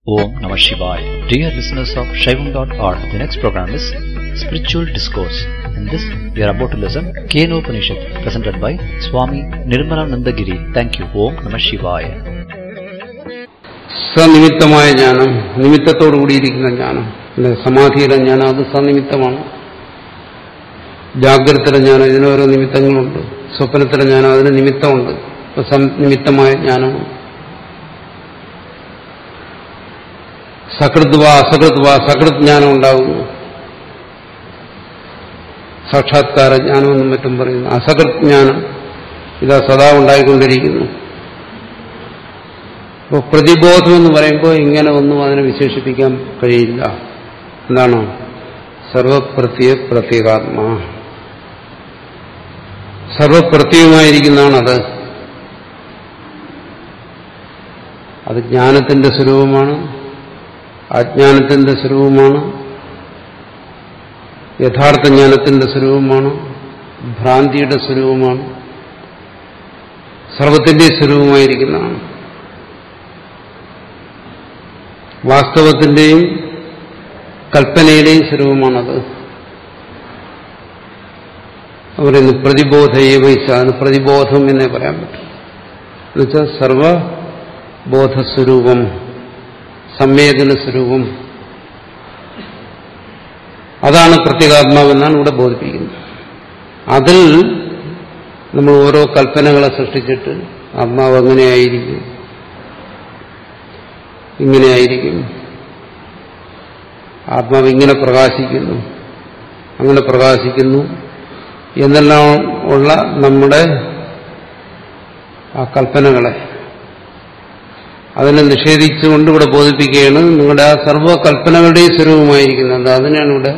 Om Namah Shivaya. Dear listeners of Shaivam.org, the next program is Spiritual Discourse. In this, we are about to listen Keno Upanishad, presented by Swami Nirmalanandagiri. Thank you. Om Namah Shivaya. സനിമിത്തമായ ജ്ഞാനം നിമിത്തത്തോടു കൂടിയിരിക്കുന്ന ജ്ഞാനം അല്ലെ സമാധിയുടെ ജ്ഞാനം അത് സനിമിത്തമാണ് ജാഗ്രതയുടെ ജ്ഞാനം ഇതിനോരോ നിമിത്തങ്ങളുണ്ട് സ്വപ്നത്തിലെ ജ്ഞാനം അതിന് നിമിത്തമുണ്ട് ഇപ്പൊ നിമിത്തമായ ജ്ഞാനമാണ് സകൃത്വ അസകൃത്വ സകൃത് ജ്ഞാനം ഉണ്ടാകുന്നു സാക്ഷാത്കാര ജ്ഞാനമെന്നും മറ്റും പറയുന്നു അസകൃത് ജ്ഞാനം ഇതാ സദാ ഉണ്ടായിക്കൊണ്ടിരിക്കുന്നു അപ്പോൾ പ്രതിബോധം എന്ന് പറയുമ്പോൾ ഇങ്ങനെ ഒന്നും അതിനെ വിശേഷിപ്പിക്കാൻ കഴിയില്ല എന്താണ് സർവപ്രത്യ പ്രത്യേകാത്മാ സർവപ്രത്യമായിരിക്കുന്നതാണത് അത് ജ്ഞാനത്തിന്റെ സ്വരൂപമാണ് അജ്ഞാനത്തിന്റെ സ്വരൂപമാണ് യഥാർത്ഥ ജ്ഞാനത്തിന്റെ സ്വരൂപമാണ് ഭ്രാന്തിയുടെ സ്വരൂപമാണ് സർവത്തിന്റെ സ്വരൂപമായിരിക്കുന്നതാണ് വാസ്തവത്തിന്റെയും കൽപ്പനയുടെയും സ്വരൂപമാണത് പറയുന്നു പ്രതിബോധയേവൈസ അതിന് പ്രതിബോധം എന്നേ പറയാൻ പറ്റും എന്നുവെച്ചാൽ സർവബോധസ്വരൂപം സംവേദന സ്വരൂപം അതാണ് പ്രത്യേകാത്മാവെന്നാണ് ഇവിടെ ബോധിപ്പിക്കുന്നത് അതിൽ നമ്മൾ ഓരോ കൽപ്പനകളെ സൃഷ്ടിച്ചിട്ട് ആത്മാവ് എങ്ങനെയായിരിക്കും ഇങ്ങനെയായിരിക്കും ആത്മാവ് ഇങ്ങനെ പ്രകാശിക്കുന്നു അങ്ങനെ പ്രകാശിക്കുന്നു എന്നെല്ലാം ഉള്ള നമ്മുടെ ആ കൽപ്പനകളെ അതിനെ നിഷേധിച്ചുകൊണ്ട് ഇവിടെ ബോധിപ്പിക്കുകയാണ് നിങ്ങളുടെ ആ സർവ്വ കൽപ്പനകളുടെയും സ്വരൂപമായിരിക്കുന്നത് അതിനാണ് ഇവിടെ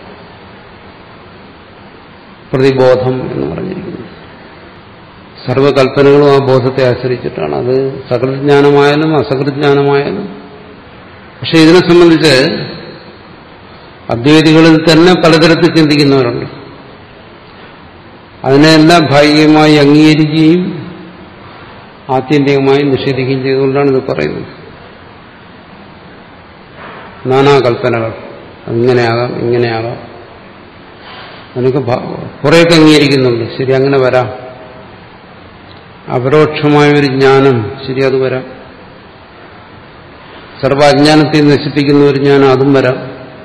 പ്രതിബോധം എന്ന് പറഞ്ഞിരിക്കുന്നത് സർവകൽപ്പനകളും ആ ബോധത്തെ ആശ്രയിച്ചിട്ടാണ് അത് സകൃജ്ഞാനമായാലും അസകൃജ്ഞാനമായാലും പക്ഷെ ഇതിനെ സംബന്ധിച്ച് അദ്വൈതികളിൽ തന്നെ പലതരത്തിൽ ചിന്തിക്കുന്നവരുണ്ട് അതിനെല്ലാം ഭാഗികമായി അംഗീകരിക്കുകയും ആത്യന്തികമായി നിഷേധിക്കുകയും ചെയ്തുകൊണ്ടാണ് ഇത് പറയുന്നത് നാനാ കൽപ്പനകൾ ഇങ്ങനെയാകാം ഇങ്ങനെയാകാം അതിനൊക്കെ കുറേയൊക്കെ അംഗീകരിക്കുന്നുണ്ട് ശരി അങ്ങനെ വരാം അപരോക്ഷമായ ഒരു ജ്ഞാനം ശരി അത് വരാം സർവ അജ്ഞാനത്തെ നശിപ്പിക്കുന്ന ഒരു ജ്ഞാനം അതും വരാം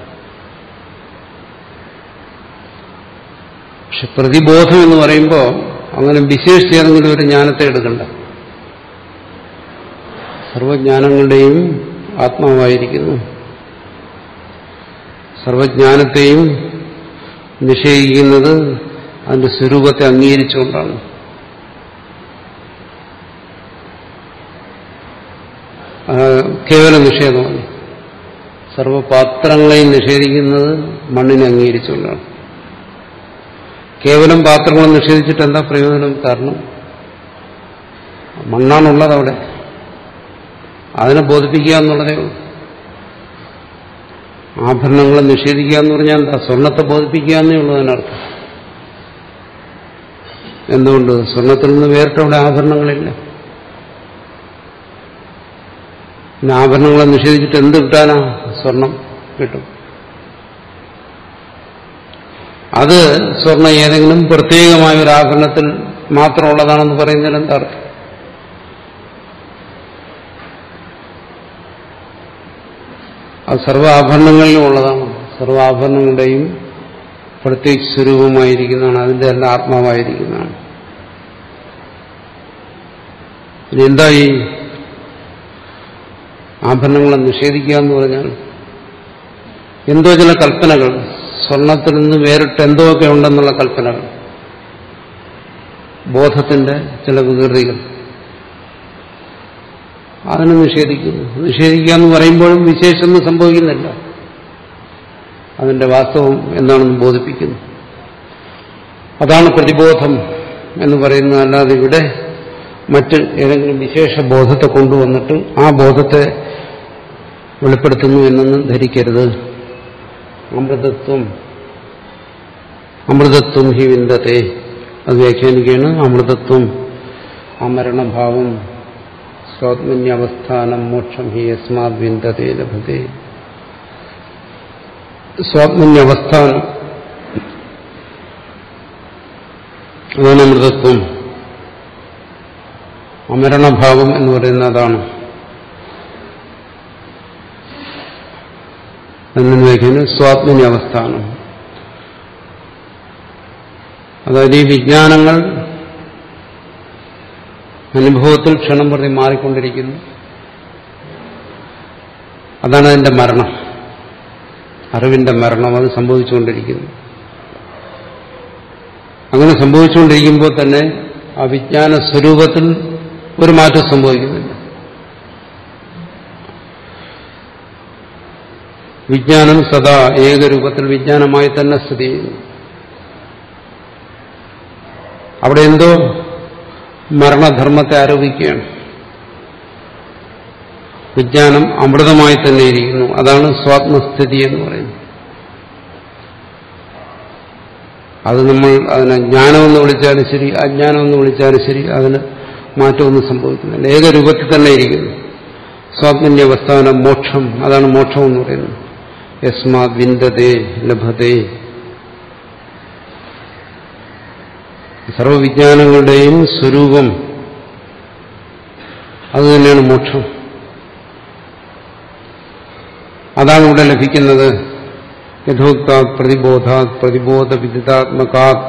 പക്ഷെ പ്രതിബോധം എന്ന് പറയുമ്പോൾ അങ്ങനെ വിശേഷിച്ച് ഏതെങ്കിലും ഒരു ജ്ഞാനത്തെ എടുക്കണ്ട സർവജ്ഞാനങ്ങളുടെയും ആത്മാവായിരിക്കുന്നു സർവജ്ഞാനത്തെയും നിഷേധിക്കുന്നത് അതിന്റെ സ്വരൂപത്തെ അംഗീകരിച്ചുകൊണ്ടാണ് കേവല നിഷേധമാണ് സർവപാത്രങ്ങളെയും നിഷേധിക്കുന്നത് മണ്ണിനെ അംഗീകരിച്ചുകൊണ്ടാണ് കേവലം പാത്രങ്ങളെ നിഷേധിച്ചിട്ട് എന്താ പ്രയോജനം കാരണം മണ്ണാണുള്ളത് അവിടെ അതിനെ ബോധിപ്പിക്കുക എന്നുള്ളതേ ഉള്ളൂ ആഭരണങ്ങളെ നിഷേധിക്കുക എന്ന് പറഞ്ഞാൽ എന്താ സ്വർണത്തെ ബോധിപ്പിക്കുക എന്നേ ഉള്ളൂ അതിനർത്ഥം എന്തുകൊണ്ട് സ്വർണത്തിൽ നിന്ന് വേറിട്ട് അവിടെ ആഭരണങ്ങളില്ല പിന്നെ ആഭരണങ്ങളെ നിഷേധിച്ചിട്ട് എന്ത് കിട്ടാനാ സ്വർണം കിട്ടും അത് സ്വർണം ഏതെങ്കിലും പ്രത്യേകമായ ഒരു ആഭരണത്തിൽ മാത്രമുള്ളതാണെന്ന് പറയുന്നതിന് എന്താ അർത്ഥം അത് സർവ്വ ആഭരണങ്ങളിലും ഉള്ളതാണ് സർവ്വ ആഭരണങ്ങളുടെയും പ്രത്യേക സ്വരൂപമായിരിക്കുന്നതാണ് അതിന്റെ എല്ലാം ആത്മാവായിരിക്കുന്നതാണ് ഇനി എന്താ ഈ ആഭരണങ്ങളെ നിഷേധിക്കുക എന്ന് പറഞ്ഞാൽ എന്തോ ചില കൽപ്പനകൾ സ്വർണത്തിൽ നിന്ന് വേറിട്ട് എന്തോ ഒക്കെ ഉണ്ടെന്നുള്ള കൽപ്പനകൾ ബോധത്തിന്റെ ചില വികൃതികൾ അതിനെ നിഷേധിക്കുന്നു നിഷേധിക്കുക എന്ന് പറയുമ്പോഴും വിശേഷമൊന്നും സംഭവിക്കുന്നില്ല അതിന്റെ വാസ്തവം എന്താണെന്ന് ബോധിപ്പിക്കുന്നു അതാണ് പ്രതിബോധം എന്ന് പറയുന്നത് അല്ലാതെ ഇവിടെ മറ്റ് ഏതെങ്കിലും വിശേഷ ബോധത്തെ കൊണ്ടുവന്നിട്ട് ആ ബോധത്തെ വെളിപ്പെടുത്തുന്നു എന്നൊന്നും ധരിക്കരുത് അമൃതത്വം അമൃതത്വം ഹി വിന്ദത്തെ അത് വ്യാഖ്യാനിക്കുകയാണ് അമൃതത്വം ആ മരണഭാവം സ്വാത്മന്യവസ്ഥാനം മോക്ഷം ഹി യസ്മാത് വിന്ദതേ ലഭതേ സ്വാത്മന്യവസ്ഥാനം അതാണ് അമൃതത്വം അമരണഭാവം എന്ന് പറയുന്നത് അതാണ് എന്ന് വയ്ക്കുന്നത് സ്വാത്മന്യ അവസ്ഥാനം അതായത് ഈ വിജ്ഞാനങ്ങൾ അനുഭവത്തിൽ ക്ഷണം പ്രതി മാറിക്കൊണ്ടിരിക്കുന്നു അതാണ് അതിന്റെ മരണം അറിവിന്റെ മരണം അത് സംഭവിച്ചുകൊണ്ടിരിക്കുന്നു അങ്ങനെ സംഭവിച്ചുകൊണ്ടിരിക്കുമ്പോൾ തന്നെ ആ വിജ്ഞാന സ്വരൂപത്തിൽ ഒരു മാറ്റം സംഭവിക്കുന്നില്ല വിജ്ഞാനം സദാ ഏകരൂപത്തിൽ വിജ്ഞാനമായി തന്നെ സ്ഥിതി ചെയ്യുന്നു അവിടെ എന്തോ മരണധർമ്മത്തെ ആരോപിക്കുകയാണ് വിജ്ഞാനം അമൃതമായി തന്നെ ഇരിക്കുന്നു അതാണ് സ്വാത്മസ്ഥിതി എന്ന് പറയുന്നത് അത് നമ്മൾ അതിനെ ജ്ഞാനമെന്ന് വിളിച്ചാലും ശരി അജ്ഞാനമെന്ന് വിളിച്ചാലും ശരി അതിന് മാറ്റമൊന്നും സംഭവിക്കുന്നില്ല ഏകരൂപത്തിൽ തന്നെ ഇരിക്കുന്നു സ്വാത്മന്യ അവസ്ഥാനം മോക്ഷം അതാണ് മോക്ഷം എന്ന് പറയുന്നത് യസ്മാത് വിന്ദതേ ലഭതേ സർവവിജ്ഞാനങ്ങളുടെയും സ്വരൂപം അതുതന്നെയാണ് മോക്ഷം അതാണ് ഇവിടെ ലഭിക്കുന്നത് യഥോക്താത് പ്രതിബോധാത് പ്രതിബോധ വിദിതാത്മകാത്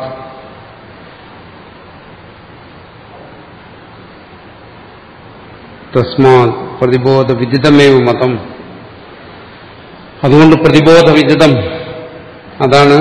തസ്മാത് പ്രതിബോധ വിദിതമേവ മതം അതുകൊണ്ട് പ്രതിബോധ വിദിതം അതാണ്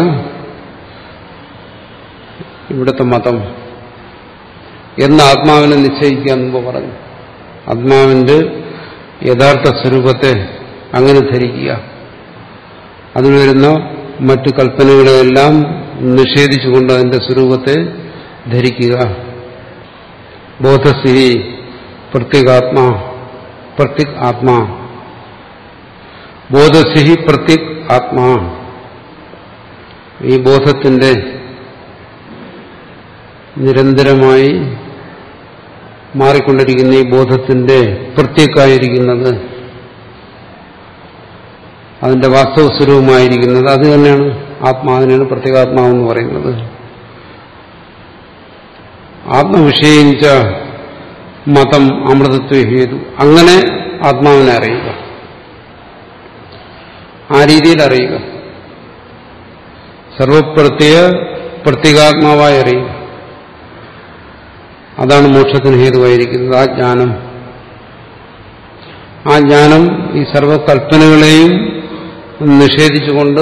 ഇവിടുത്തെ മതം എന്ന് ആത്മാവിനെ നിശ്ചയിക്കുക മുമ്പ് പറഞ്ഞു ആത്മാവിന്റെ യഥാർത്ഥ സ്വരൂപത്തെ അങ്ങനെ ധരിക്കുക അതിൽ വരുന്ന മറ്റു കൽപ്പനകളെല്ലാം നിഷേധിച്ചുകൊണ്ട് അതിന്റെ സ്വരൂപത്തെ ധരിക്കുക ബോധസ്ഥിതി പ്രത്യേകാത്മാ പ്രത്യേക് ആത്മാ ബോധസ്ഥിതി പ്രത്യേക് ആത്മാ ഈ ബോധത്തിന്റെ നിരന്തരമായി മാറിക്കൊണ്ടിരിക്കുന്ന ഈ ബോധത്തിന്റെ പ്രത്യേകായിരിക്കുന്നത് അതിന്റെ വാസ്തവ സ്വരൂപമായിരിക്കുന്നത് അത് തന്നെയാണ് ആത്മാവിനാണ് പ്രത്യേകാത്മാവെന്ന് പറയുന്നത് ആത്മവിഷയിച്ച മതം അമൃതത്വ ഹേതു അങ്ങനെ ആത്മാവിനെ അറിയുക ആ രീതിയിൽ അറിയുക സർവപ്രത്യേക പ്രത്യേകാത്മാവായി അറിയുക അതാണ് മോക്ഷത്തിന് ഹേതുവായിരിക്കുന്നത് ആ ജ്ഞാനം ആ ജ്ഞാനം ഈ സർവകൽപ്പനകളെയും നിഷേധിച്ചുകൊണ്ട്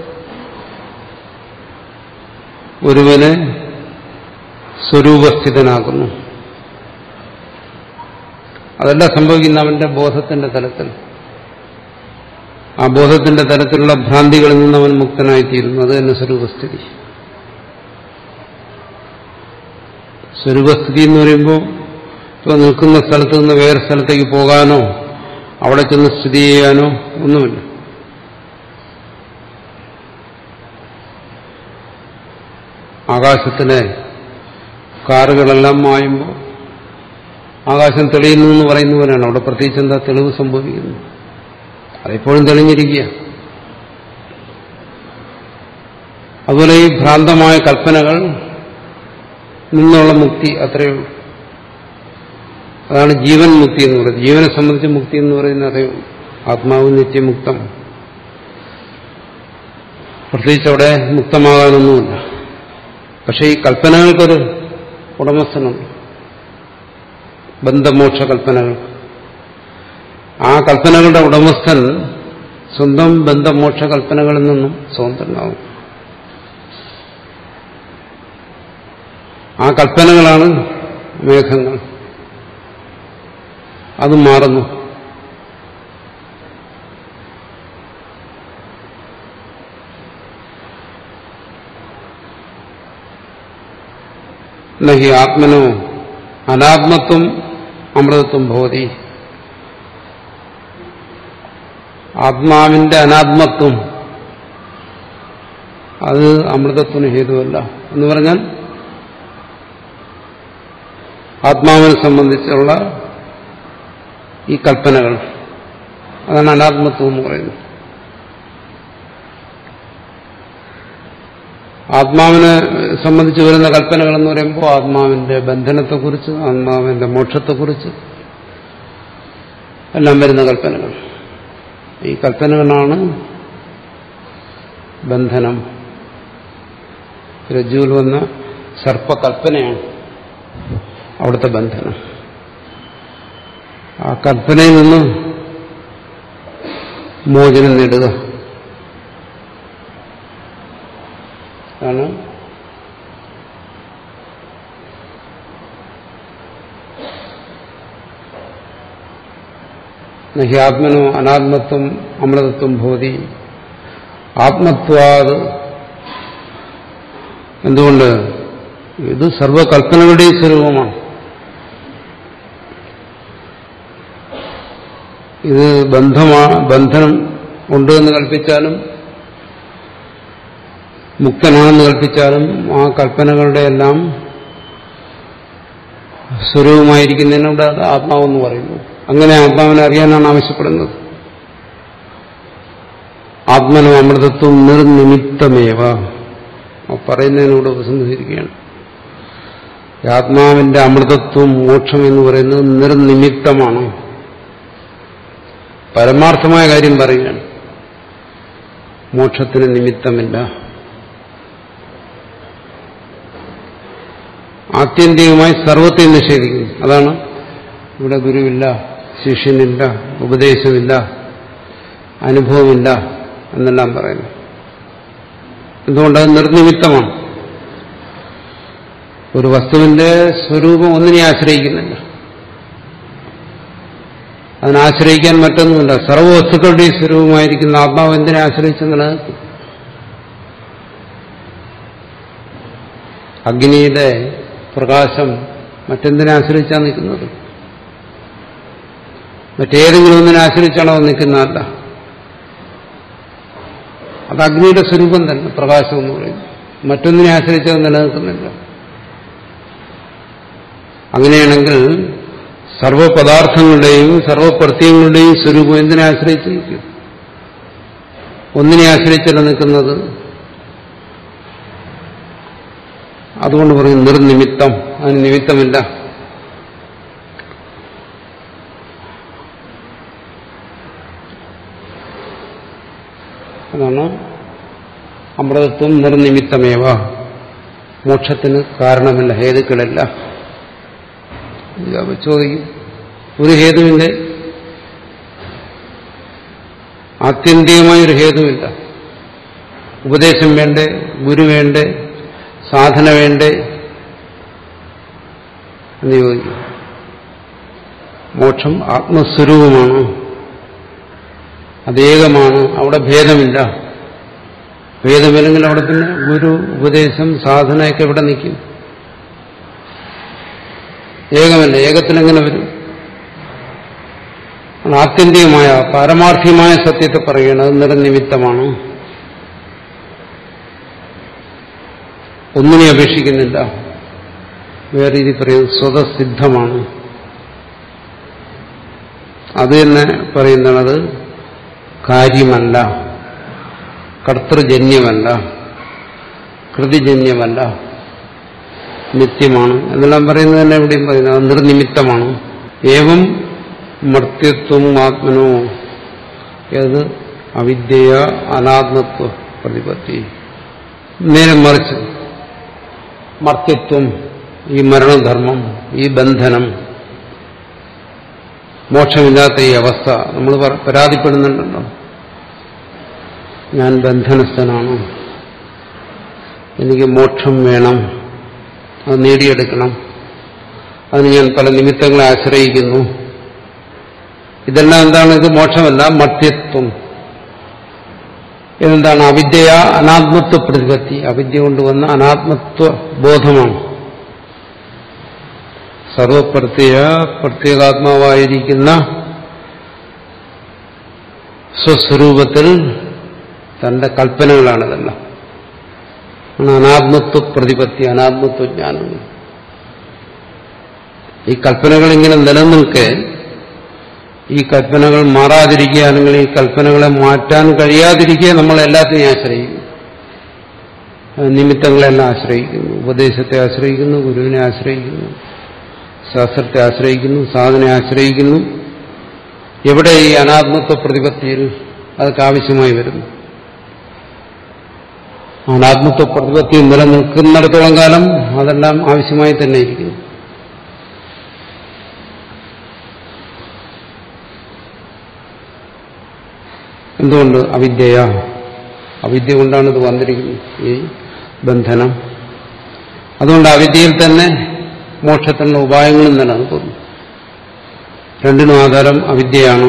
ഒരുവനെ സ്വരൂപസ്ഥിതനാക്കുന്നു അതെല്ലാം സംഭവിക്കുന്ന അവന്റെ ബോധത്തിന്റെ തലത്തിൽ ആ ബോധത്തിന്റെ തലത്തിലുള്ള ഭ്രാന്തികളിൽ നിന്ന് അവൻ മുക്തനായിത്തീരുന്നു അത് തന്നെ സ്വരൂപസ്ഥിതി സ്വരൂപസ്ഥിതി എന്ന് പറയുമ്പോൾ ഇപ്പോൾ നിൽക്കുന്ന സ്ഥലത്ത് നിന്ന് വേറെ സ്ഥലത്തേക്ക് പോകാനോ അവിടെ ചെന്ന് സ്ഥിതി ചെയ്യാനോ ഒന്നുമില്ല ആകാശത്തിലെ കാറുകളെല്ലാം മായുമ്പോൾ ആകാശം തെളിയുന്നു എന്ന് പറയുന്ന പോലെയാണ് അവിടെ പ്രത്യേകിച്ച് എന്താ തെളിവ് സംഭവിക്കുന്നു അതെപ്പോഴും തെളിഞ്ഞിരിക്കുക അതുപോലെ ഈ ഭ്രാന്തമായ കൽപ്പനകൾ നിന്നുള്ള മുക്തി അത്രയേ ഉള്ളൂ അതാണ് ജീവൻ മുക്തി എന്ന് പറയുന്നത് ജീവനെ സംബന്ധിച്ച് മുക്തി എന്ന് പറയുന്നത് അതേ ഉള്ളൂ ആത്മാവ് നിത്യമുക്തം പ്രത്യേകിച്ച് അവിടെ മുക്തമാകാനൊന്നുമില്ല പക്ഷെ ഈ കൽപ്പനകൾക്കൊരു ഉടമസ്ഥനുണ്ട് ബന്ധമോക്ഷ കൽപ്പനകൾ ആ കൽപ്പനകളുടെ ഉടമസ്ഥൻ സ്വന്തം ബന്ധമോക്ഷ കൽപ്പനകളിൽ നിന്നും സ്വതന്ത്രനാവും ആ കൽപ്പനകളാണ് മേഘങ്ങൾ അത് മാറുന്നു നഹി ആത്മനോ അനാത്മത്വം അമൃതത്വം ഭവതി ആത്മാവിന്റെ അനാത്മത്വം അത് അമൃതത്വന് ഹേതുവല്ല എന്ന് പറഞ്ഞാൽ ആത്മാവിനെ സംബന്ധിച്ചുള്ള ഈ കൽപ്പനകൾ അതാണ് അനാത്മത്വം എന്ന് പറയുന്നത് ആത്മാവിനെ സംബന്ധിച്ച് വരുന്ന കൽപ്പനകൾ എന്ന് പറയുമ്പോൾ ആത്മാവിന്റെ ബന്ധനത്തെക്കുറിച്ച് ആത്മാവിന്റെ മോക്ഷത്തെക്കുറിച്ച് എല്ലാം വരുന്ന കൽപ്പനകൾ ഈ കൽപ്പനകളാണ് ബന്ധനം രജ്ജുവിൽ വന്ന സർപ്പകൽപ്പനയാണ് അവിടുത്തെ ബന്ധനം ആ കൽപ്പനയിൽ നിന്ന് മോചനം നേടുക ആണ് നഹി ആത്മനോ അനാത്മത്വം അമൃതത്വം ഭൂതി ആത്മത്വാത് എന്തുകൊണ്ട് ഇത് സർവകൽപ്പനകളുടെയും സ്വരൂപമാണ് ഇത് ബന്ധമാ ബന്ധനം ഉണ്ട് എന്ന് കൽപ്പിച്ചാലും മുക്തനാണെന്ന് കൽപ്പിച്ചാലും ആ കൽപ്പനകളുടെ എല്ലാം സ്വരൂപമായിരിക്കുന്നതിനോട് അത് ആത്മാവെന്ന് പറയുന്നു അങ്ങനെ ആത്മാവിനെ അറിയാനാണ് ആവശ്യപ്പെടുന്നത് ആത്മനോ അമൃതത്വം നിർനിമിത്തമേവ പറയുന്നതിനോട് ഉപസംഹരിക്കുകയാണ് ആത്മാവിന്റെ അമൃതത്വം മോക്ഷം എന്ന് പറയുന്നത് നിർനിമിത്തമാണ് പരമാർത്ഥമായ കാര്യം പറയുകയാണ് മോക്ഷത്തിന് നിമിത്തമില്ല ആത്യന്തികമായി സർവത്തെ നിഷേധിക്കുന്നു അതാണ് ഇവിടെ ഗുരുവില്ല ശിഷ്യനില്ല ഉപദേശമില്ല അനുഭവമില്ല എന്നെല്ലാം പറയുന്നു എന്തുകൊണ്ടത് നിർനിമിത്തമാണ് ഒരു വസ്തുവിന്റെ സ്വരൂപം ഒന്നിനെ ആശ്രയിക്കുന്നില്ല അതിനാശ്രയിക്കാൻ മറ്റൊന്നുമില്ല സർവ്വവസ്തുക്കളുടെയും സ്വരൂപമായിരിക്കുന്ന ആത്മാവ് എന്തിനെ ആശ്രയിച്ച് നിലനിൽക്കും അഗ്നിയുടെ പ്രകാശം മറ്റെന്തിനെ ആശ്രയിച്ചാണ് നിൽക്കുന്നത് മറ്റേതെങ്കിലും ഒന്നിനെ ആശ്രയിച്ചാണോ നിൽക്കുന്നതല്ല അത് അഗ്നിയുടെ സ്വരൂപം തന്നെ പ്രകാശം എന്ന് പറയുന്നത് മറ്റൊന്നിനെ ആശ്രയിച്ചത് നിലനിൽക്കുന്നില്ല അങ്ങനെയാണെങ്കിൽ സർവപദാർത്ഥങ്ങളുടെയും സർവപ്രത്യങ്ങളുടെയും സ്വരൂപം എന്തിനെ ആശ്രയിച്ചിരിക്കും ഒന്നിനെ ആശ്രയിച്ചല്ല നിൽക്കുന്നത് അതുകൊണ്ട് പറയും നിർനിമിത്തം അതിന് നിമിത്തമില്ല അതാണ് അമൃതത്വം നിർനിമിത്തമേവ മോക്ഷത്തിന് കാരണമില്ല ഹേതുക്കളല്ല ചോദിക്കും ഒരു ഹേതുവിന്റെ ആത്യന്തികമായൊരു ഹേതുവില്ല ഉപദേശം വേണ്ടേ ഗുരു വേണ്ടേ സാധന വേണ്ടേ എന്ന് ചോദിക്കും മോക്ഷം ആത്മസ്വരൂപമാണ് അതേകമാണ് അവിടെ ഭേദമില്ല ഭേദമില്ലെങ്കിൽ അവിടെ പിന്നെ ഗുരു ഉപദേശം സാധനയൊക്കെ ഇവിടെ നിൽക്കും ഏകമല്ല ഏകത്തിലെങ്ങനെ വരും ആത്യന്തികമായ പാരമാർത്ഥികമായ സത്യത്തെ പറയുന്നത് നിറനിമിത്തമാണ് ഒന്നിനെ അപേക്ഷിക്കുന്നില്ല വേറെ രീതി പറയുന്നത് സ്വതസിദ്ധമാണ് അത് തന്നെ പറയുന്നത് കാര്യമല്ല കർത്തൃജന്യമല്ല കൃതിജന്യമല്ല നിത്യമാണ് എന്നെല്ലാം പറയുന്നത് തന്നെ എവിടെയും പറയുന്നത് അത് നിർനിമിത്തമാണ് ഏവം മർത്യത്വം ആത്മനോ ഏത് അവിദ്യ അനാത്മത്വ പ്രതിപത്തി നേരെ മറിച്ച് മർത്യത്വം ഈ മരണധർമ്മം ഈ ബന്ധനം മോക്ഷമില്ലാത്ത ഈ അവസ്ഥ നമ്മൾ പരാതിപ്പെടുന്നുണ്ടല്ലോ ഞാൻ ബന്ധനസ്ഥനാണ് എനിക്ക് മോക്ഷം വേണം അത് നേടിയെടുക്കണം അതിന് ഞാൻ പല നിമിത്തങ്ങളെ ആശ്രയിക്കുന്നു ഇതെല്ലാം എന്താണ് ഇത് മോക്ഷമല്ല മർത്യത്വം ഇതെന്താണ് അവിദ്യ അനാത്മത്വ പ്രതിപത്തി അവിദ്യ കൊണ്ടുവന്ന അനാത്മത്വ ബോധമാണ് സർവപ്രത്യ പ്രത്യേകാത്മാവായിരിക്കുന്ന സ്വസ്വരൂപത്തിൽ തന്റെ കൽപ്പനകളാണിതെല്ലാം അനാത്മത്വ പ്രതിപത്തി അനാത്മത്വ ജ്ഞാനം ഈ കൽപ്പനകൾ ഇങ്ങനെ നിലനിൽക്കെ ഈ കൽപ്പനകൾ മാറാതിരിക്കുക അല്ലെങ്കിൽ ഈ കൽപ്പനകളെ മാറ്റാൻ കഴിയാതിരിക്കുക നമ്മൾ എല്ലാത്തിനെയും ആശ്രയിക്കുന്നു നിമിത്തങ്ങളെല്ലാം ആശ്രയിക്കുന്നു ഉപദേശത്തെ ആശ്രയിക്കുന്നു ഗുരുവിനെ ആശ്രയിക്കുന്നു ശാസ്ത്രത്തെ ആശ്രയിക്കുന്നു സാധനെ ആശ്രയിക്കുന്നു എവിടെ ഈ അനാത്മത്വ പ്രതിപത്തിയിൽ അതൊക്കെ ആവശ്യമായി വരുന്നു അനാത്മത്വ പ്രതിപത്തി നിലനിൽക്കുന്നിടത്തോളം കാലം അതെല്ലാം ആവശ്യമായി തന്നെ ഇരിക്കുന്നു എന്തുകൊണ്ട് അവിദ്യയ അവിദ്യ കൊണ്ടാണ് ഇത് വന്നിരിക്കുന്നത് ഈ ബന്ധനം അതുകൊണ്ട് അവിദ്യയിൽ തന്നെ മോക്ഷത്തിനുള്ള ഉപായങ്ങളും നിലനിൽക്കുന്നു രണ്ടിനും ആധാരം അവിദ്യയാണ്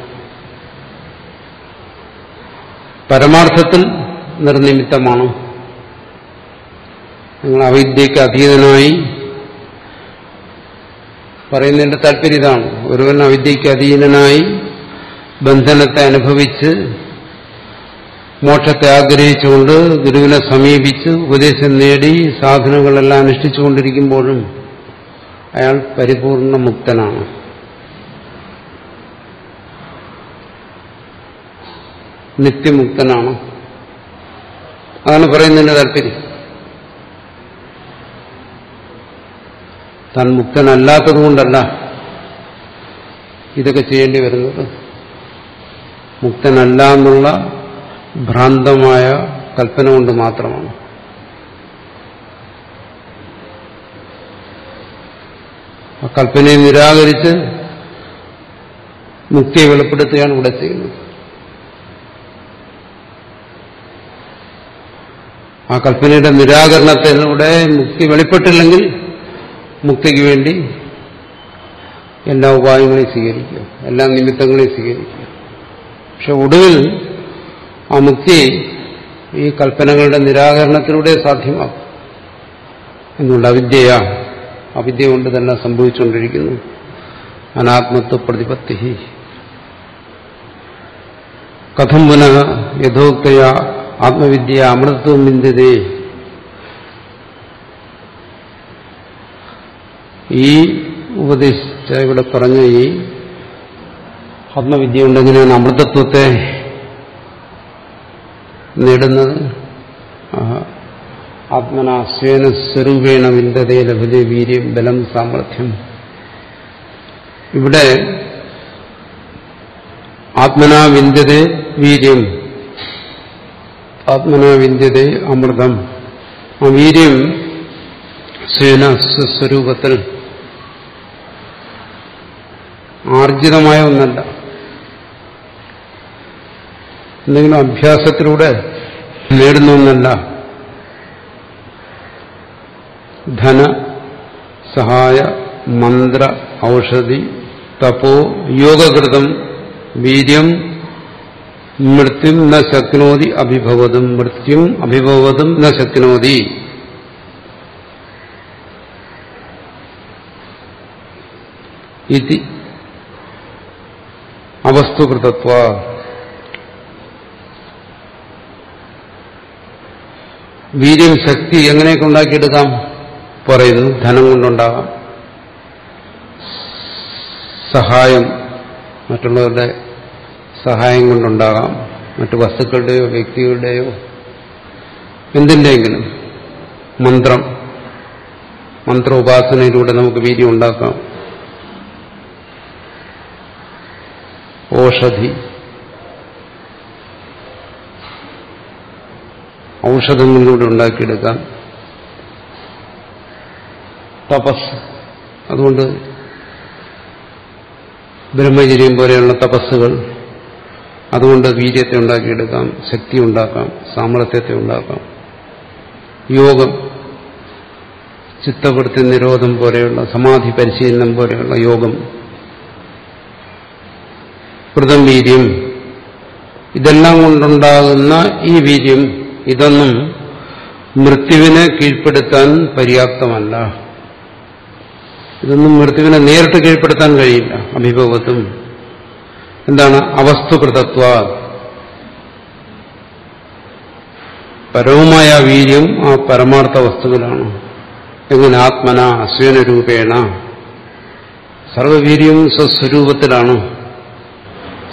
പരമാർത്ഥത്തിൽ നിർനിമിത്തമാണ് നിങ്ങൾ അവിദ്യക്ക് അതീതനായി പറയുന്നതിന്റെ താല്പര്യം ഇതാണ് ഒരുവൻ അവിദ്യക്ക് അധീനനായി ബന്ധനത്തെ അനുഭവിച്ച് മോക്ഷത്തെ ആഗ്രഹിച്ചുകൊണ്ട് ഗുരുവിനെ സമീപിച്ച് ഉപദേശം നേടി സാധനങ്ങളെല്ലാം അനുഷ്ഠിച്ചുകൊണ്ടിരിക്കുമ്പോഴും അയാൾ പരിപൂർണ മുക്തനാണ് നിത്യമുക്തനാണ് അതാണ് പറയുന്നതിന്റെ താല്പര്യം താൻ മുക്തനല്ലാത്തതുകൊണ്ടല്ല ഇതൊക്കെ ചെയ്യേണ്ടി വരുന്നത് മുക്തനല്ല എന്നുള്ള ഭ്രാന്തമായ കൽപ്പന കൊണ്ട് മാത്രമാണ് ആ കൽപ്പനയെ നിരാകരിച്ച് മുക്തിയെ വെളിപ്പെടുത്തുകയാണ് ഇവിടെ ചെയ്യുന്നത് ആ കൽപ്പനയുടെ നിരാകരണത്തിലൂടെ മുക്തി വെളിപ്പെട്ടില്ലെങ്കിൽ മുക്തിക്ക് വേണ്ടി എല്ലാ ഉപായങ്ങളെയും സ്വീകരിക്കുക എല്ലാ നിമിത്തങ്ങളെയും സ്വീകരിക്കുക പക്ഷെ ഒടുവിൽ ആ മുക്തി ഈ കൽപ്പനകളുടെ നിരാകരണത്തിലൂടെ സാധ്യമാക്കും എന്നുള്ള അവിദ്യയ അവിദ്യ കൊണ്ട് തന്നെ സംഭവിച്ചുകൊണ്ടിരിക്കുന്നു അനാത്മത്വ പ്രതിപത്തി കഥം പുനഃ യഥോക്തയ ആത്മവിദ്യ അമൃതത്വം വിന്ദതേ ഈ ഉപദേശിച്ച ഇവിടെ പറഞ്ഞ ഈ ആത്മവിദ്യ കൊണ്ട് എങ്ങനെയാണ് അമൃതത്വത്തെ നേടുന്നത് ആത്മന സ്വേന സ്വരൂപേണ വിന്ദതേ ലഭതേ വീര്യം ബലം സാമർഥ്യം ഇവിടെ ആത്മനാ വിന്ദതേ വീര്യം ആത്മനാ വിന്ദതേ അമൃതം ആ വീര്യം സ്വേന സ്വസ്വരൂപത്തിൽ ആർജിതമായ ഒന്നല്ല എന്തെങ്കിലും അഭ്യാസത്തിലൂടെ നേടുന്ന ഒന്നല്ല ധന സഹായ മന്ത്ര ഔഷധി തപോ യോഗകൃതം വീര്യം മൃത്യും ന ശക്നോതി അഭിഭവതും മൃത്യും അഭിഭവതും ന ശക്നോതി ഇതി അവസ്തുകൃതത്വ വീര്യം ശക്തി എങ്ങനെയൊക്കെ ഉണ്ടാക്കിയെടുക്കാം പറയുന്നു ധനം കൊണ്ടുണ്ടാകാം സഹായം മറ്റുള്ളവരുടെ സഹായം കൊണ്ടുണ്ടാകാം മറ്റു വസ്തുക്കളുടെയോ വ്യക്തികളുടെയോ എന്തിൻ്റെയെങ്കിലും മന്ത്രം മന്ത്രോപാസനയിലൂടെ നമുക്ക് വീര്യം ഉണ്ടാക്കാം ഓഷധി ഔഷധങ്ങളിലൂടെ ഉണ്ടാക്കിയെടുക്കാം തപസ് അതുകൊണ്ട് ബ്രഹ്മചര്യം പോലെയുള്ള തപസ്സുകൾ അതുകൊണ്ട് വീര്യത്തെ ഉണ്ടാക്കിയെടുക്കാം ശക്തി ഉണ്ടാക്കാം സാമർത്ഥ്യത്തെ ഉണ്ടാക്കാം യോഗം ചിത്തവൃത്തി നിരോധം പോലെയുള്ള സമാധി പരിശീലനം പോലെയുള്ള യോഗം കൃതം വീര്യം ഇതെല്ലാം കൊണ്ടുണ്ടാകുന്ന ഈ വീര്യം ഇതൊന്നും മൃത്യുവിനെ കീഴ്പ്പെടുത്താൻ പര്യാപ്തമല്ല ഇതൊന്നും മൃത്യുവിനെ നേരിട്ട് കീഴ്പ്പെടുത്താൻ കഴിയില്ല അഭിഭവത്തും എന്താണ് അവസ്തുകൃതത്വ പരവുമായ വീര്യം ആ പരമാർത്ഥ വസ്തുവിലാണ് എങ്ങനെ ആത്മന അസ്വേന രൂപേണ സർവവീര്യവും സ്വസ്വരൂപത്തിലാണ്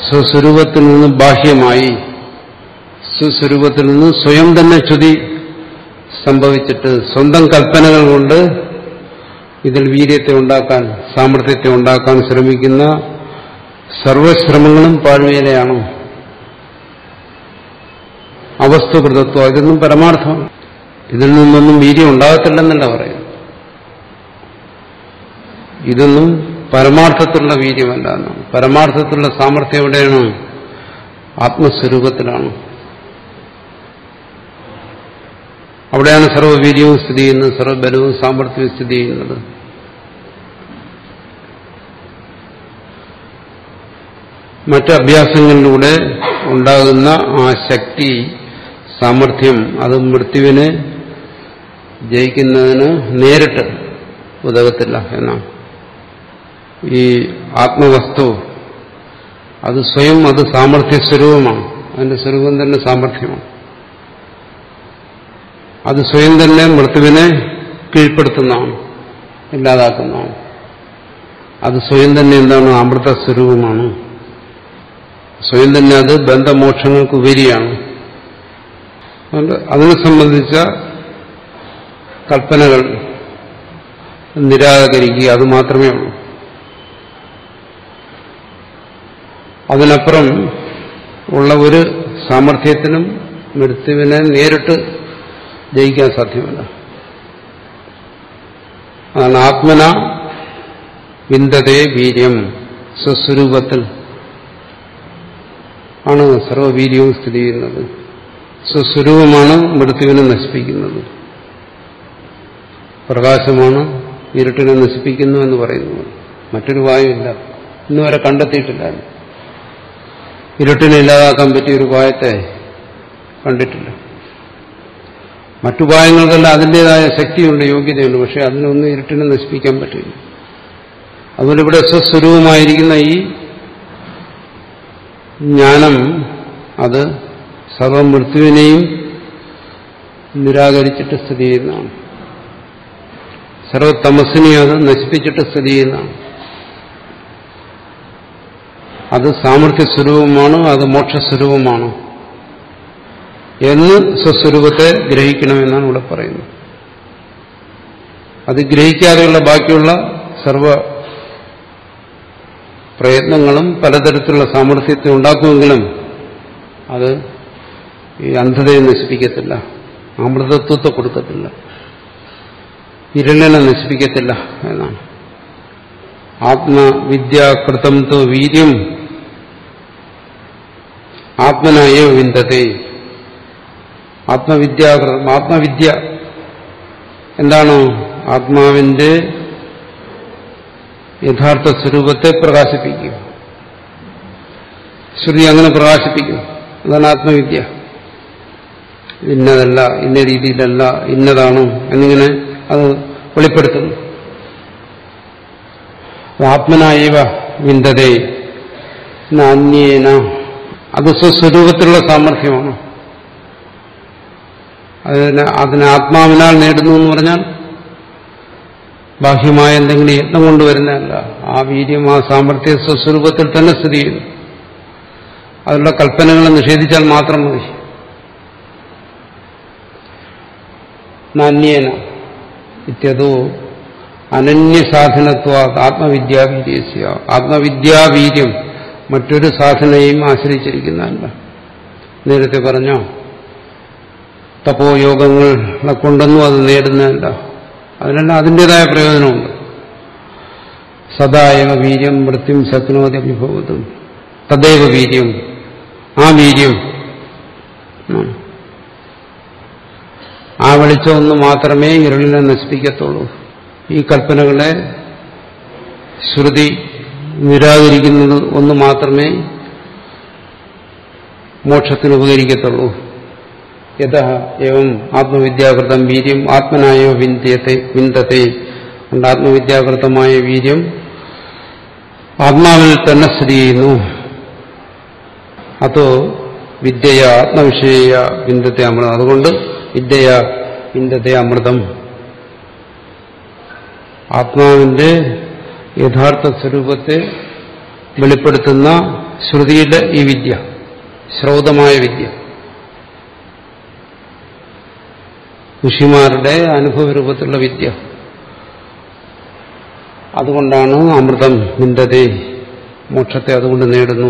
സ്വസ്വരൂപത്തിൽ നിന്ന് ബാഹ്യമായി സ്വസ്വരൂപത്തിൽ നിന്ന് സ്വയം തന്നെ ചുതി സംഭവിച്ചിട്ട് സ്വന്തം കൽപ്പനകൾ കൊണ്ട് ഇതിൽ വീര്യത്തെ ഉണ്ടാക്കാൻ സാമർഥ്യത്തെ ഉണ്ടാക്കാൻ ശ്രമിക്കുന്ന സർവശ്രമങ്ങളും പാഴ്വേലയാണ് അവസ്തുകൃതത്വം ഇതൊന്നും പരമാർത്ഥമാണ് ഇതിൽ നിന്നൊന്നും വീര്യം ഉണ്ടാകത്തില്ലെന്നല്ല പറയുന്നു ഇതൊന്നും പരമാർത്ഥത്തിലുള്ള വീര്യമല്ല എന്നാണ് പരമാർത്ഥത്തിലുള്ള സാമർഥ്യം എവിടെയാണ് ആത്മസ്വരൂപത്തിലാണ് അവിടെയാണ് സർവ്വവീര്യവും സ്ഥിതി ചെയ്യുന്നത് സർവ്വബലവും സാമർഥ്യവും സ്ഥിതി ചെയ്യുന്നത് മറ്റ് അഭ്യാസങ്ങളിലൂടെ ഉണ്ടാകുന്ന ആ ശക്തി സാമർഥ്യം അത് മൃത്യുവിനെ ജയിക്കുന്നതിന് നേരിട്ട് ഉതകത്തില്ല എന്നാണ് ഈ ആത്മവസ്തു അത് സ്വയം അത് സാമർഥ്യ സ്വരൂപമാണ് അതിന്റെ സ്വരൂപം തന്നെ സാമർഥ്യമാണ് അത് സ്വയം തന്നെ മൃത്യുവിനെ കീഴ്പ്പെടുത്തുന്നതാണ് ഇല്ലാതാക്കുന്നതാണ് അത് സ്വയം തന്നെ എന്താണ് അമൃത സ്വരൂപമാണ് സ്വയം തന്നെ അത് ബന്ധമോക്ഷങ്ങൾക്ക് ഉപരിയാണ് അതുകൊണ്ട് അതിനെ സംബന്ധിച്ച കൽപ്പനകൾ നിരാകരിക്കുക അത് മാത്രമേ ഉള്ളൂ അതിനപ്പുറം ഉള്ള ഒരു സാമർഥ്യത്തിനും മൃത്യുവിനെ നേരിട്ട് ജയിക്കാൻ സാധ്യമല്ല അതാണ് ആത്മന വിന്തതേ വീര്യം സ്വസ്വരൂപത്തിൽ ആണ് സർവവീര്യവും സ്ഥിതി ചെയ്യുന്നത് സ്വസ്വരൂപമാണ് മൃത്യുവിനെ നശിപ്പിക്കുന്നത് പ്രകാശമാണ് ഇരുട്ടിനെ നശിപ്പിക്കുന്നു എന്ന് പറയുന്നത് മറ്റൊരു വായുവില്ല ഇന്ന് വരെ കണ്ടെത്തിയിട്ടില്ല ഇരുട്ടിനെ ഇല്ലാതാക്കാൻ പറ്റിയ ഒരു ഉപായത്തെ കണ്ടിട്ടില്ല മറ്റുപായങ്ങൾക്കെല്ലാം അതിൻ്റെതായ ശക്തിയുണ്ട് യോഗ്യതയുണ്ട് പക്ഷെ അതിനൊന്നും ഇരുട്ടിനെ നശിപ്പിക്കാൻ പറ്റില്ല അതുപോലെ ഇവിടെ സ്വസ്വരൂപമായിരിക്കുന്ന ഈ ജ്ഞാനം അത് സർവമൃത്യുവിനെയും നിരാകരിച്ചിട്ട് സ്ഥിതി ചെയ്യുന്നതാണ് സർവതമസ്സിനെയും അത് നശിപ്പിച്ചിട്ട് സ്ഥിതി ചെയ്യുന്നതാണ് അത് സാമർഥ്യ സ്വരൂപമാണ് അത് മോക്ഷസ്വരൂപമാണ് എന്ന് സ്വസ്വരൂപത്തെ ഗ്രഹിക്കണമെന്നാണ് ഇവിടെ പറയുന്നത് അത് ഗ്രഹിക്കാതെയുള്ള ബാക്കിയുള്ള സർവ പ്രയത്നങ്ങളും പലതരത്തിലുള്ള സാമർഥ്യത്തെ ഉണ്ടാക്കുമെങ്കിലും അത് ഈ അന്ധതയെ നശിപ്പിക്കത്തില്ല അമൃതത്വത്തെ കൊടുക്കത്തില്ല ഇരുളിനെ നശിപ്പിക്കത്തില്ല എന്നാണ് ആത്മവിദ്യാകൃതം തോ വീര്യം ആത്മനായ വിന്തത്തെ ആത്മവിദ്യാകൃതം ആത്മവിദ്യ എന്താണ് ആത്മാവിന്റെ യഥാർത്ഥ സ്വരൂപത്തെ പ്രകാശിപ്പിക്കും ശ്രുതി അങ്ങനെ പ്രകാശിപ്പിക്കും അതാണ് ആത്മവിദ്യ ഇന്നതല്ല ഇന്ന രീതിയിലല്ല ഇന്നതാണ് എന്നിങ്ങനെ അത് വെളിപ്പെടുത്തുന്നു ആത്മനായവ വിന്തതേ അന്യേന അത് സ്വസ്വരൂപത്തിലുള്ള സാമർഥ്യമാണ് അതിന് അതിനെ ആത്മാവിനാൽ നേടുന്നു എന്ന് പറഞ്ഞാൽ ബാഹ്യമായ എന്തെങ്കിലും യത്നം കൊണ്ടുവരുന്നതല്ല ആ വീര്യം ആ സാമർഥ്യ സ്വസ്വരൂപത്തിൽ തന്നെ സ്ഥിതി ചെയ്യുന്നു അതിലുള്ള കൽപ്പനകളെ നിഷേധിച്ചാൽ മാത്രം മതി നാന്യേന ഇത്യതോ അനന്യസാധനത്വ ആത്മവിദ്യാവീര്യസ്യ ആത്മവിദ്യാവീര്യം മറ്റൊരു സാധനയും ആശ്രയിച്ചിരിക്കുന്നതല്ല നേരത്തെ പറഞ്ഞോ തപോയോഗങ്ങളെ കൊണ്ടൊന്നും അത് നേടുന്നതല്ല അതിനെല്ലാം അതിൻ്റെതായ പ്രയോജനമുണ്ട് സദായവ വീര്യം മൃത്യും ശക്നോതി അഭിഭവത്തും തദൈവ വീര്യം ആ വീര്യം ആ വെളിച്ചം ഒന്ന് മാത്രമേ ഇരുളിനെ നശിപ്പിക്കത്തുള്ളൂ ഈ കൽപ്പനകളെ ശ്രുതി നിരാകരിക്കുന്നത് ഒന്ന് മാത്രമേ മോക്ഷത്തിന് ഉപകരിക്കത്തുള്ളൂ യഥ എവം ആത്മവിദ്യാകൃതം വീര്യം ആത്മനായോ വിന്ദത്തെ വിന്ദത്തെ കൊണ്ട് ആത്മവിദ്യാകൃതമായ വീര്യം ആത്മാവിൽ തന്നെ സ്ഥിതി ചെയ്യുന്നു അതോ വിദ്യയ ആത്മവിഷയ വിന്ദത്തെ അമൃതം അതുകൊണ്ട് വിദ്യയ വിന്ദത്തെ അമൃതം ആത്മാവിന്റെ യഥാർത്ഥ സ്വരൂപത്തെ വെളിപ്പെടുത്തുന്ന ശ്രുതിയുടെ ഈ വിദ്യ ശ്രൗതമായ വിദ്യ ഋഷിമാരുടെ അനുഭവരൂപത്തിലുള്ള വിദ്യ അതുകൊണ്ടാണ് അമൃതം വിന്തതേ മോക്ഷത്തെ അതുകൊണ്ട് നേടുന്നു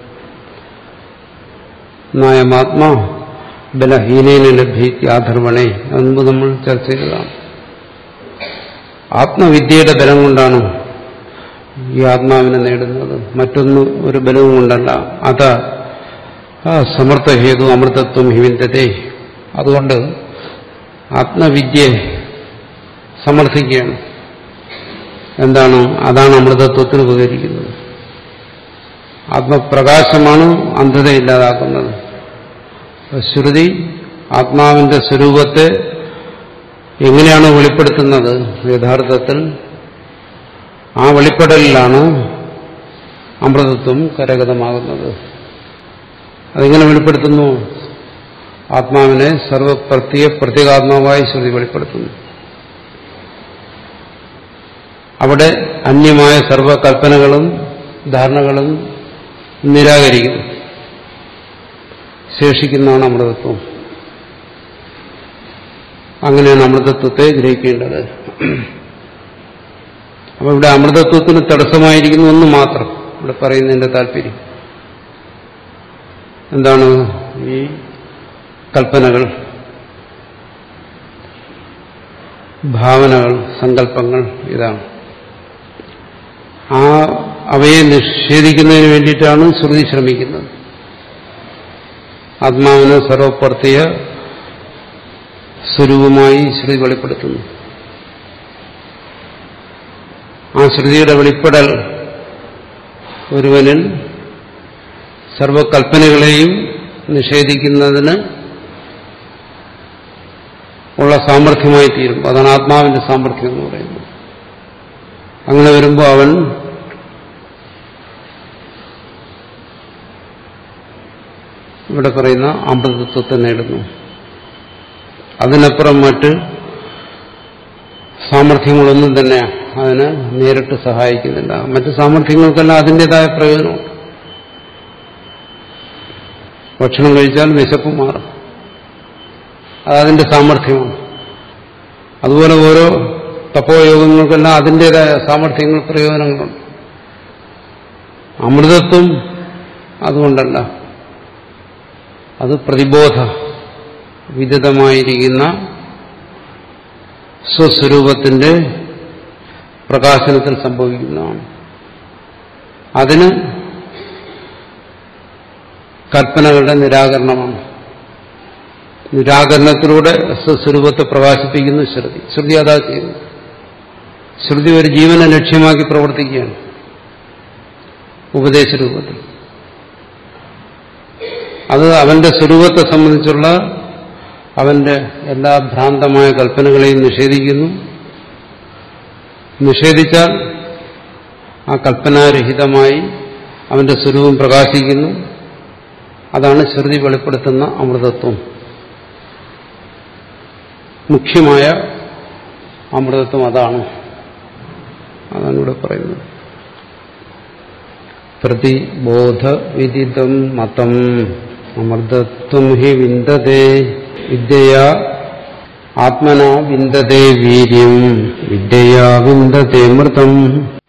നായമാത്മാ ബലഹീനേന ലഭ്യത്തി ആധർവണേ അത് മുമ്പ് നമ്മൾ ചർച്ച ചെയ്തതാണ് ആത്മവിദ്യയുടെ ബലം കൊണ്ടാണ് ഈ ആത്മാവിനെ നേടുന്നത് മറ്റൊന്നും ഒരു ബലവും കൊണ്ടല്ല അത സമർത്ഥഹേതു അമൃതത്വം ഹിവിന്ദതേ അതുകൊണ്ട് ആത്മവിദ്യയെ സമർത്ഥിക്കുകയാണ് എന്താണ് അതാണ് അമൃതത്വത്തിന് ഉപകരിക്കുന്നത് ആത്മപ്രകാശമാണ് അന്ധതയില്ലാതാക്കുന്നത് ശ്രുതി ആത്മാവിന്റെ സ്വരൂപത്തെ എങ്ങനെയാണ് വെളിപ്പെടുത്തുന്നത് യഥാർത്ഥത്തിൽ ആ വെളിപ്പെടലിലാണ് അമൃതത്വം കരഗതമാകുന്നത് അതെങ്ങനെ വെളിപ്പെടുത്തുന്നു ആത്മാവിനെ സർവപ്രത്യ പ്രത്യേകാത്മാവായി ശ്രുതി വെളിപ്പെടുത്തുന്നു അവിടെ അന്യമായ സർവകൽപ്പനകളും ധാരണകളും നിരാകരിക്കുന്നു ശേഷിക്കുന്നതാണ് അമൃതത്വം അങ്ങനെയാണ് അമൃതത്വത്തെ ഗ്രഹിക്കേണ്ടത് അപ്പൊ ഇവിടെ അമൃതത്വത്തിന് തടസ്സമായിരിക്കുന്ന ഒന്ന് മാത്രം ഇവിടെ പറയുന്നതിന്റെ താല്പര്യം എന്താണ് ഈ കൽപ്പനകൾ ഭാവനകൾ സങ്കല്പങ്ങൾ ഇതാണ് ആ അവയെ നിഷേധിക്കുന്നതിന് വേണ്ടിയിട്ടാണ് ശ്രുതി ശ്രമിക്കുന്നത് ആത്മാവിനെ സർവപ്രത്യ സ്വരൂപമായി ശ്രുതി വെളിപ്പെടുത്തുന്നു ആ ശ്രുതിയുടെ വെളിപ്പെടൽ ഒരുവനിൽ സർവകൽപ്പനകളെയും നിഷേധിക്കുന്നതിന് ഉള്ള സാമർഥ്യമായി തീരും അതാണ് ആത്മാവിന്റെ സാമർഥ്യം എന്ന് പറയുന്നത് അങ്ങനെ വരുമ്പോൾ അവൻ ഇവിടെ പറയുന്ന അമൃതത്വത്തെ നേടുന്നു അതിനപ്പുറം മറ്റ് സാമർഥ്യങ്ങളൊന്നും തന്നെ അതിന് നേരിട്ട് സഹായിക്കുന്നില്ല മറ്റ് സാമർഥ്യങ്ങൾക്കെല്ലാം അതിൻ്റെതായ പ്രയോജനമുണ്ട് ഭക്ഷണം കഴിച്ചാൽ വിശപ്പ് മാറും അതതിന്റെ സാമർഥ്യമാണ് അതുപോലെ ഓരോ തപോയോഗങ്ങൾക്കെല്ലാം അതിൻ്റെതായ സാമർഥ്യങ്ങൾ പ്രയോജനങ്ങളുണ്ട് അമൃതത്വം അതുകൊണ്ടല്ല അത് പ്രതിബോധ വിദിതമായിരിക്കുന്ന സ്വസ്വരൂപത്തിന്റെ പ്രകാശനത്തിൽ സംഭവിക്കുന്നതാണ് അതിന് കൽപ്പനകളുടെ നിരാകരണമാണ് നിരാകരണത്തിലൂടെ സ്വസ്വരൂപത്തെ പ്രകാശിപ്പിക്കുന്നു ശ്രുതി ശ്രുതി അതാ ചെയ്യുന്നു ശ്രുതി ഒരു ജീവനെ ലക്ഷ്യമാക്കി പ്രവർത്തിക്കുകയാണ് ഉപദേശരൂപത്തിൽ അത് അവന്റെ സ്വരൂപത്തെ സംബന്ധിച്ചുള്ള അവന്റെ എല്ലാ ഭ്രാന്തമായ കൽപ്പനകളെയും നിഷേധിക്കുന്നു നിഷേധിച്ചാൽ ആ കൽപ്പനാരഹിതമായി അവന്റെ സ്വരൂപം പ്രകാശിക്കുന്നു അതാണ് ശ്രുതി വെളിപ്പെടുത്തുന്ന അമൃതത്വം മുഖ്യമായ അമൃതത്വം അതാണ് അതാണ് ഇവിടെ പറയുന്നത് പ്രതിബോധവിദിതം മതം അമൃതത്വം ഹി വിന്ദതേ വിദ്യയാ ആത്മന വിന്ദതേ വീര്യം വിദ്യയാ വിന്ദതേ മൃതം